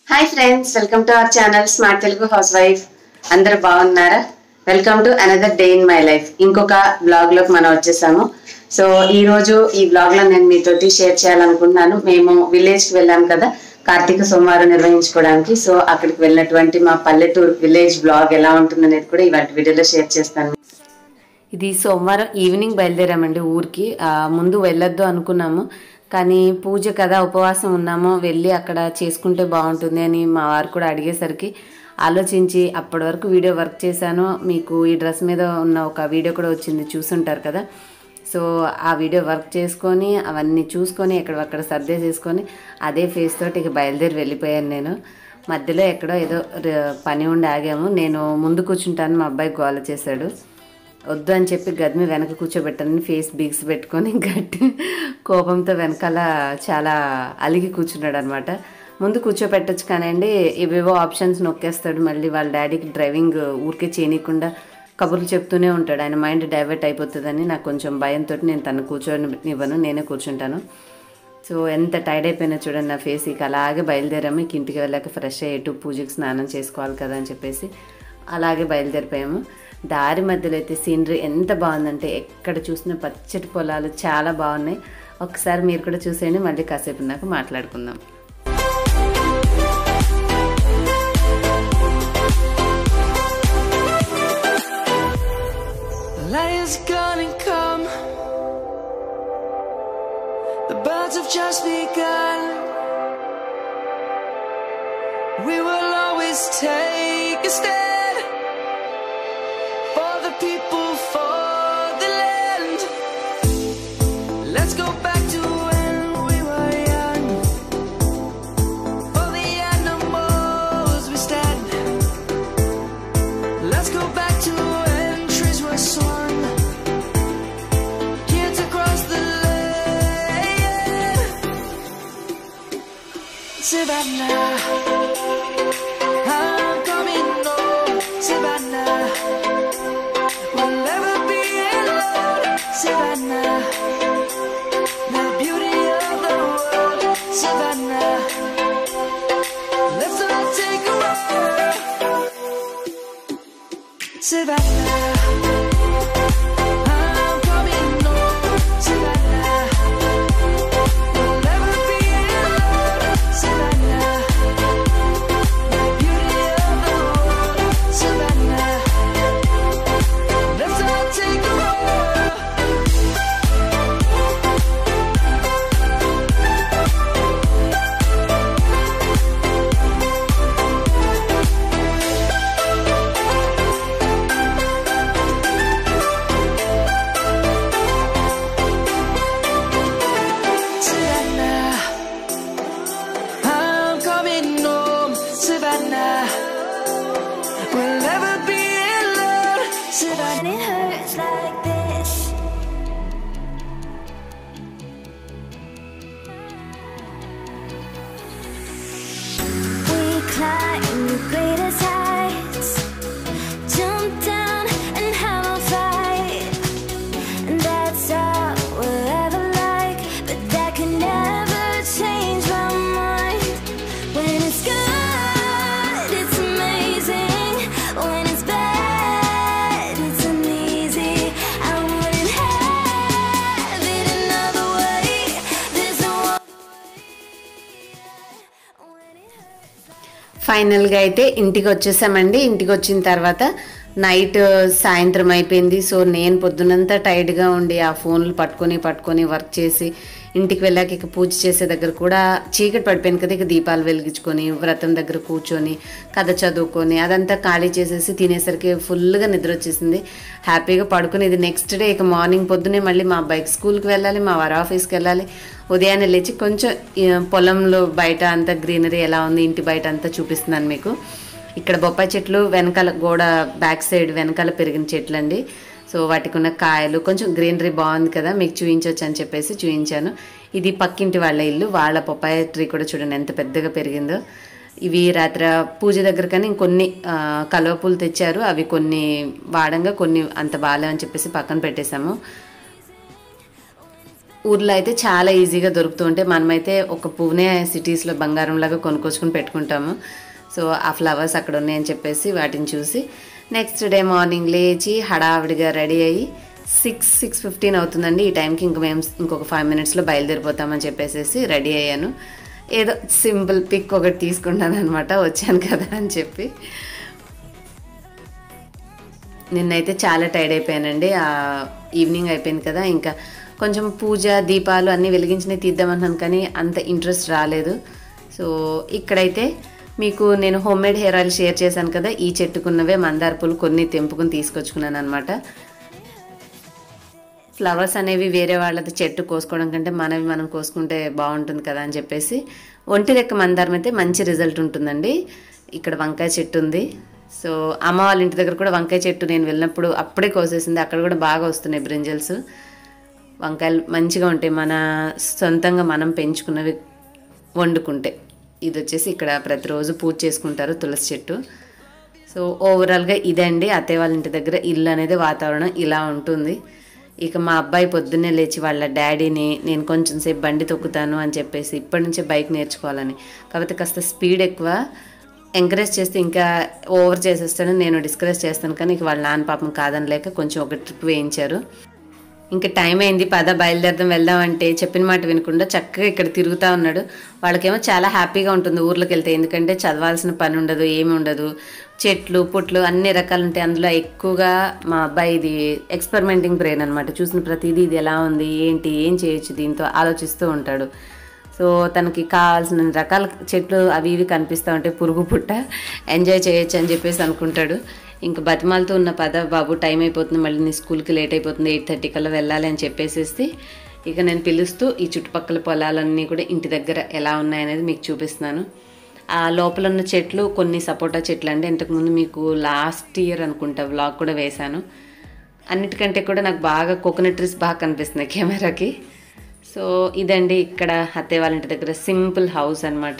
Hi friends welcome to our channel smart Telugu housewife అందరూ బాగున్నారా welcome to another day in my life ఇంకొక blog లోకి మనం వచ్చేసాము సో ఈ రోజు ఈ బ్లాగ్ లో నేను మీతోటి షేర్ చేయాలనుకుంటున్నాను మేము విలేజ్ కి వెళ్ళాం కదా కార్తీక సోమవారం నిర్వహించుకోవడానికి సో అక్కడికి వెళ్ళినటువంటి మా పల్లెటూరు విలేజ్ బ్లాగ్ ఎలా ఉంటుందనేది కూడా ఇవాటి వీడియోలో షేర్ చేస్తాను ఇది సోమవారం ఈవినింగ్ బయలుదేరామండి ఊరికి ఆ, ముందు వెళ్ళొద్దు అనుకున్నాము కానీ పూజ కదా ఉపవాసం ఉన్నాము వెళ్ళి అక్కడ చేసుకుంటే బాగుంటుంది అని మా వారు కూడా అడిగేసరికి ఆలోచించి అప్పటి వరకు వీడియో వర్క్ చేశాను మీకు ఈ డ్రెస్ మీద ఉన్న ఒక వీడియో కూడా వచ్చింది చూసుంటారు కదా సో ఆ వీడియో వర్క్ చేసుకొని అవన్నీ చూసుకొని ఎక్కడక్కడ సర్దేసేసుకొని అదే ఫేస్ తోటి ఇక బయలుదేరి వెళ్ళిపోయాను నేను మధ్యలో ఎక్కడో ఏదో ర- పని ఉండి ఆగాము నేను ముందు కూర్చుంటాను మా అబ్బాయి గోల చేశాడు వద్దు అని చెప్పి గదిమి వెనక కూర్చోబెట్టానని ఫేస్ బిగ్స్ పెట్టుకొని గట్టి కోపంతో వెనకాల చాలా అలిగి కూర్చున్నాడు అనమాట ముందు కూర్చోపెట్టచ్చు కానండి ఇవేవో ఆప్షన్స్ నొక్కేస్తాడు మళ్ళీ వాళ్ళ డాడీకి డ్రైవింగ్ ఊరికే చేయనీయకుండా కబుర్లు చెప్తూనే ఉంటాడు ఆయన మైండ్ డైవర్ట్ అయిపోతుందని నాకు కొంచెం భయంతో నేను తను కూర్చొని ఇవ్వను నేనే కూర్చుంటాను సో ఎంత టైర్డ్ అయిపోయినా చూడండి నా ఫేస్ ఇక అలాగే బయలుదేరాము ఇక ఇంటికి వెళ్ళాక ఫ్రెష్ అయ్యేటు పూజకి స్నానం చేసుకోవాలి కదా అని చెప్పేసి అలాగే బయలుదేరిపోయాము దారి మధ్యలో అయితే సీనరీ ఎంత బాగుందంటే ఎక్కడ చూసినా పచ్చటి పొలాలు చాలా బాగున్నాయి ఒకసారి మీరు కూడా చూసేయండి మళ్ళీ కాసేపు నాకు మాట్లాడుకుందాం Lion's gonna come. The birds have just begun. We will always take a stand for the people, for the land. Let's go back to when we were young. For the animals we stand. Let's go back to when trees were swung. Kids across the land. Savannah. I'm coming home, Savannah. We'll never be alone, Savannah. The beauty of the world, Savannah. Let's all take a ride. Savannah. I'm coming home, Savannah. We'll never be alone, Savannah. The beauty of the world, Savannah. Let's all take a ride. Savannah. I'm coming home, Savannah. We'll never be alone, Savannah. It hurts like this. We climb the greatest heights, jump down and have a fight, and that's all we'll ever like. But that can never change my mind. When it's good, it's amazing. When it's bad, it's uneasy. I wouldn't have it another way. There's no when it hurts. ఫైనల్గా అయితే ఇంటికి వచ్చేసామండి ఇంటికి వచ్చిన తర్వాత night సాయంత్రం అయిపోయింది so నేను పొద్దునంతా టైర్డ్గా ఉండి ఆ ఫోన్లు పట్టుకొని పట్టుకొని వర్క్ చేసి ఇంటికి వెళ్ళాక ఇక పూజ చేసే దగ్గర కూడా చీకటి పడిపోయింది కదా ఇక దీపాలు వెలిగించుకొని వ్రతం దగ్గర కూర్చొని కథ చదువుకొని అదంతా ఖాళీ చేసేసి తినేసరికి ఫుల్గా నిద్ర వచ్చేసింది హ్యాపీగా పడుకుని ఇది నెక్స్ట్ డే ఇక మార్నింగ్ పొద్దునే మళ్ళీ మా బైక్ స్కూల్కి వెళ్ళాలి మా వారి ఆఫీస్కి వెళ్ళాలి ఉదయాన్నే లేచి కొంచెం ఈ, పొలంలో బయట అంతా గ్రీనరీ ఎలా ఉంది ఇంటి బయట అంతా చూపిస్తున్నాను మీకు ఇక్కడ బొప్పాయి చెట్లు వెనకాల గోడ బ్యాక్ సైడ్ వెనకాల పెరిగిన చెట్లు అండి సో వాటికి ఉన్న కాయలు కొంచెం గ్రీనరీ బాగుంది కదా మీకు చూపించవచ్చు అని చెప్పేసి చూపించాను ఇది పక్కింటి వాళ్ళ ఇల్లు వాళ్ళ బొప్పాయి ట్రీ కూడా చూడండి ఎంత పెద్దగా పెరిగిందో ఇవి రాత్రి పూజ దగ్గర కానీ ఇంకొన్ని ఆ, కలువ పూలు తెచ్చారు అవి కొన్ని వాడంగా కొన్ని అంత బాగాలేవని చెప్పేసి పక్కన పెట్టేశాము ఊర్లో అయితే చాలా ఈజీగా దొరుకుతూ ఉంటాయి మనమైతే ఒక పూణే సిటీస్లో బంగారం లాగా కొనుక్కొచ్చుకుని పెట్టుకుంటాము సో ఆ ఫ్లవర్స్ అక్కడ ఉన్నాయని చెప్పేసి వాటిని చూసి నెక్స్ట్ డే మార్నింగ్ లేచి హడావిడిగా రెడీ అయ్యి సిక్స్ సిక్స్ ఫిఫ్టీన్ అవుతుందండి ఈ టైంకి ఇంక మేము ఇంకొక ఫైవ్ మినిట్స్లో బయలుదేరిపోతామని చెప్పేసి రెడీ అయ్యాను ఏదో సింపుల్ పిక్ ఒకటి తీసుకున్నాను అనమాట వచ్చాను కదా అని చెప్పి నిన్నైతే చాలా టైర్డ్ అయిపోయానండి ఆ ఈవినింగ్ అయిపోయింది కదా ఇంకా కొంచెం పూజ దీపాలు అన్నీ వెలిగించినవి తీద్దామన్నాను కానీ అంత ఇంట్రెస్ట్ రాలేదు సో ఇక్కడైతే మీకు నేను homemade hair oil share చేశాను కదా ఈ చెట్టుకున్నవే మందార పూలు కొన్ని తెంపుకుని తీసుకొచ్చుకున్నాను అనమాట ఫ్లవర్స్ అనేవి వేరే వాళ్ళది చెట్టు కోసుకోవడం కంటే మనవి మనం కోసుకుంటే బాగుంటుంది కదా అని చెప్పేసి ఒంటి లెక్క మందారం అయితే మంచి రిజల్ట్ ఉంటుందండి ఇక్కడ వంకాయ చెట్టు ఉంది సో అమ్మ వాళ్ళ ఇంటి దగ్గర కూడా వంకాయ చెట్టు నేను వెళ్ళినప్పుడు అప్పుడే కోసేసింది అక్కడ కూడా బాగా వస్తున్నాయి బ్రింజల్స్ వంకాయలు మంచిగా ఉంటాయి మన సొంతంగా మనం పెంచుకున్నవి వండుకుంటే ఇది వచ్చేసి ఇక్కడ ప్రతిరోజు పూజ చేసుకుంటారు తులసి చెట్టు సో ఓవరాల్గా ఇదే అండి అత్తయ్య వాళ్ళ ఇంటి దగ్గర ఇల్లు అనేది వాతావరణం ఇలా ఉంటుంది ఇక మా అబ్బాయి పొద్దున్నే లేచి వాళ్ళ డాడీని నేను కొంచెం సేపు బండి తొక్కుతాను అని చెప్పేసి ఇప్పటి నుంచే బైక్ నేర్చుకోవాలని కాకపోతే కాస్త స్పీడ్ ఎక్కువ ఎంకరేజ్ చేస్తే ఇంకా ఓవర్ చేసేస్తాను నేను డిస్కరేజ్ చేస్తాను కానీ ఇక వాళ్ళ నాన్న పాపం కాదని లేక కొంచెం ఒక ట్రిప్ వేయించారు ఇంకా టైం అయింది పద బయలుదేరదాం వెళ్దాం అంటే చెప్పిన మాట వినకుండా చక్కగా ఇక్కడ తిరుగుతూ ఉన్నాడు వాళ్ళకేమో చాలా హ్యాపీగా ఉంటుంది ఊర్లోకి వెళ్తే ఎందుకంటే చదవాల్సిన పని ఉండదు ఏమి ఉండదు చెట్లు పుట్లు అన్ని రకాలు ఉంటాయి అందులో ఎక్కువగా మా అబ్బాయి ఇది ఎక్స్పెరిమెంటింగ్ బ్రెయిన్ అనమాట చూసిన ప్రతిదీ ఇది ఎలా ఉంది ఏంటి ఏం చేయొచ్చు దీంతో ఆలోచిస్తూ ఉంటాడు సో తనకి కావాల్సిన రకాల చెట్లు అవి ఇవి కనిపిస్తూ ఉంటాయి పురుగు పుట్ట ఎంజాయ్ చేయొచ్చు అని చెప్పేసి అనుకుంటాడు ఇంకా బతిమాలతో ఉన్న పద బాబు టైం అయిపోతుంది మళ్ళీ నీ స్కూల్కి లేట్ అయిపోతుంది ఎయిట్ థర్టీ కల్లా వెళ్ళాలి అని చెప్పేసేసి ఇక నేను పిలుస్తూ ఈ చుట్టుపక్కల పొలాలన్నీ కూడా ఇంటి దగ్గర ఎలా ఉన్నాయనేది మీకు చూపిస్తున్నాను ఆ లోపల ఉన్న చెట్లు కొన్ని సపోటా చెట్లు అండి ఇంతకుముందు మీకు లాస్ట్ ఇయర్ అనుకుంటా వ్లాగ్ కూడా వేశాను అన్నిటికంటే కూడా నాకు బాగా కోకోనట్ ట్రీస్ బాగా కనిపిస్తున్నాయి కెమెరాకి సో ఇదండి ఇక్కడ అత్తయ్య వాళ్ళ ఇంటి దగ్గర సింపుల్ హౌస్ అన్నమాట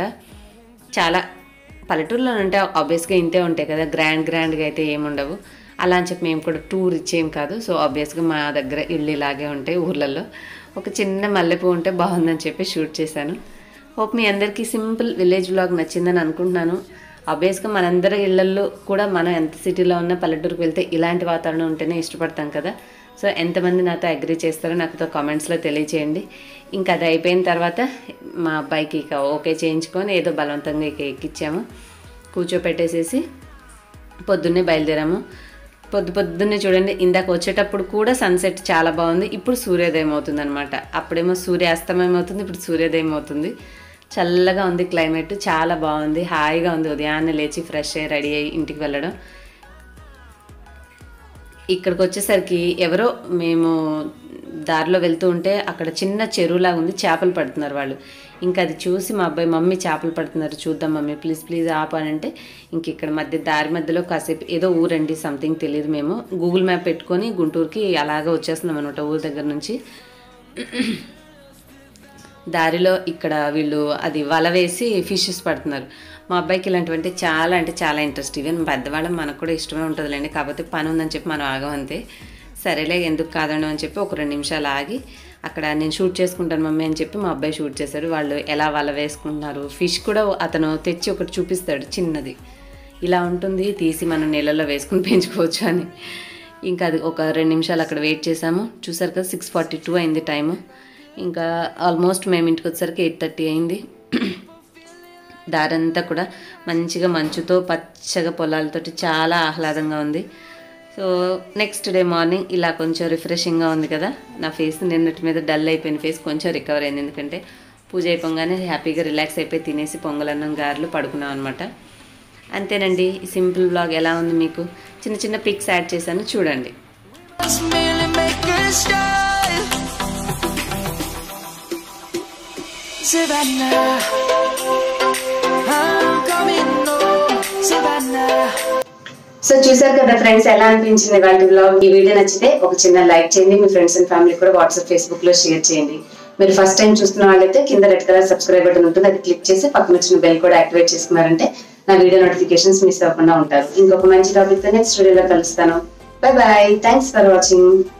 చాలా పల్లెటూరులో అంటే ఆబ్వియస్గా ఇంతే ఉంటాయి కదా గ్రాండ్ గ్రాండ్గా అయితే ఏముండవు అలా అని చెప్పి మేము కూడా టూర్ ఇచ్చేం కాదు సో ఆబ్వియస్గా మా దగ్గర ఇల్లు ఇలాగే ఉంటాయి ఊర్లలో ఒక చిన్న మల్లెపూ ఉంటే బాగుందని చెప్పి షూట్ చేశాను హోప్ మీ అందరికీ సింపుల్ విలేజ్ వ్లాగ్ నచ్చిందని అనుకుంటున్నాను ఆబ్వియస్గా మనందరి ఇళ్లల్లో కూడా మనం ఎంత సిటీలో ఉన్నా పల్లెటూరుకు వెళ్తే ఇలాంటి వాతావరణం ఉంటేనే ఇష్టపడతాం కదా సో ఎంతమంది నాతో అగ్రి చేస్తారో నాకుతో కామెంట్స్లో తెలియచేయండి ఇంకా అది అయిపోయిన తర్వాత మా అబ్బాయికి ఇక ఓకే చేయించుకొని ఏదో బలవంతంగా ఇక ఎక్కిచ్చాము కూర్చోపెట్టేసేసి పొద్దున్నే బయలుదేరాము పొద్దు పొద్దున్నే చూడండి ఇందాక వచ్చేటప్పుడు కూడా సన్సెట్ చాలా బాగుంది ఇప్పుడు సూర్యోదయం అవుతుంది అనమాట అప్పుడేమో సూర్యాస్తమయం అవుతుంది ఇప్పుడు సూర్యోదయం అవుతుంది చల్లగా ఉంది క్లైమేట్ చాలా బాగుంది హాయిగా ఉంది ఉదయాన్నే లేచి ఫ్రెష్ అయ్యి రెడీ అయ్యి ఇంటికి వెళ్ళడం ఇక్కడికి వచ్చేసరికి ఎవరో మేము దారిలో వెళ్తూ ఉంటే అక్కడ చిన్న చెరువులాగా ఉంది చేపలు పడుతున్నారు వాళ్ళు ఇంకా అది చూసి మా అబ్బాయి మమ్మీ చేపలు పడుతున్నారు చూద్దాం మమ్మీ ప్లీజ్ ప్లీజ్ ఆపనంటే ఇంక ఇక్కడ మధ్య దారి మధ్యలో కాసేపు ఏదో ఊరండి సంథింగ్ తెలియదు మేము గూగుల్ మ్యాప్ పెట్టుకొని గుంటూరుకి అలాగా వచ్చేస్తున్నాం అనమాట ఊరి దగ్గర నుంచి దారిలో ఇక్కడ వీళ్ళు అది వల వేసి ఫిషెస్ పడుతున్నారు మా అబ్బాయికి ఇలాంటివంటే చాలా అంటే చాలా ఇంట్రెస్ట్ ఈవెన్ పెద్దవాళ్ళం మనకు కూడా ఇష్టమే ఉంటుందిలేండి కాకపోతే పని ఉందని చెప్పి మనం ఆగమంతే సరేలే ఎందుకు కాదండి అని చెప్పి ఒక రెండు నిమిషాలు ఆగి అక్కడ నేను షూట్ చేసుకుంటాను మమ్మీ అని చెప్పి మా అబ్బాయి షూట్ చేశాడు వాళ్ళు ఎలా వల వేసుకుంటున్నారు ఫిష్ కూడా అతను తెచ్చి ఒకటి చూపిస్తాడు చిన్నది ఇలా ఉంటుంది తీసి మనం నీళ్ళల్లో వేసుకుని పెంచుకోవచ్చు అని ఇంకా అది ఒక రెండు నిమిషాలు అక్కడ వెయిట్ చేసాము చూసారు కదా సిక్స్ ఫార్టీ టూ అయింది టైము ఇంకా ఆల్మోస్ట్ మేము ఇంటికి వచ్చేసరికి ఎయిట్ థర్టీ అయింది దారంతా కూడా మంచిగా మంచుతో పచ్చగా పొలాలతోటి చాలా ఆహ్లాదంగా ఉంది సో నెక్స్ట్ డే మార్నింగ్ ఇలా కొంచెం రిఫ్రెషింగ్గా ఉంది కదా నా ఫేస్ నిన్నటి మీద డల్ అయిపోయిన ఫేస్ కొంచెం రికవర్ అయింది ఎందుకంటే పూజ అయిపోగానే హ్యాపీగా రిలాక్స్ అయిపోయి తినేసి పొంగలన్నం గారెలు పడుకున్నాం అనమాట అంతేనండి ఈ సింపుల్ బ్లాగ్ ఎలా ఉంది మీకు చిన్న చిన్న పిక్స్ యాడ్ చేశాను చూడండి Let's merely make a style. Savannah, I'm coming home. Savannah. So చూసారు కదా ఫ్రెండ్స్ ఎలా అనిపించింది వాళ్ళ బ్లాగ్ ఈ వీడియో నచ్చితే ఒక చిన్న లైక్ చేయండి మీ ఫ్రెండ్స్ అండ్ ఫ్యామిలీ కూడా వాట్సాప్ ఫేస్బుక్ లో షేర్ చేయండి మీరు ఫస్ట్ టైం చూస్తున్న వాళ్ళైతే కింద రెడ్ కలర్ సబ్స్క్రైబ్ బటన్ ఉంటుంది అది క్లిక్ చేసి పక్కన వచ్చిన బెల్ కూడా యాక్టివేట్ చేసుకున్నారంటే నా వీడియో నోటిఫికేషన్స్ మిస్ అవ్వకుండా ఉంటారు ఇంకొక మంచి టాపిక్ తో నెక్స్ట్ వీడియోలో కలుస్తాను bye bye thanks for watching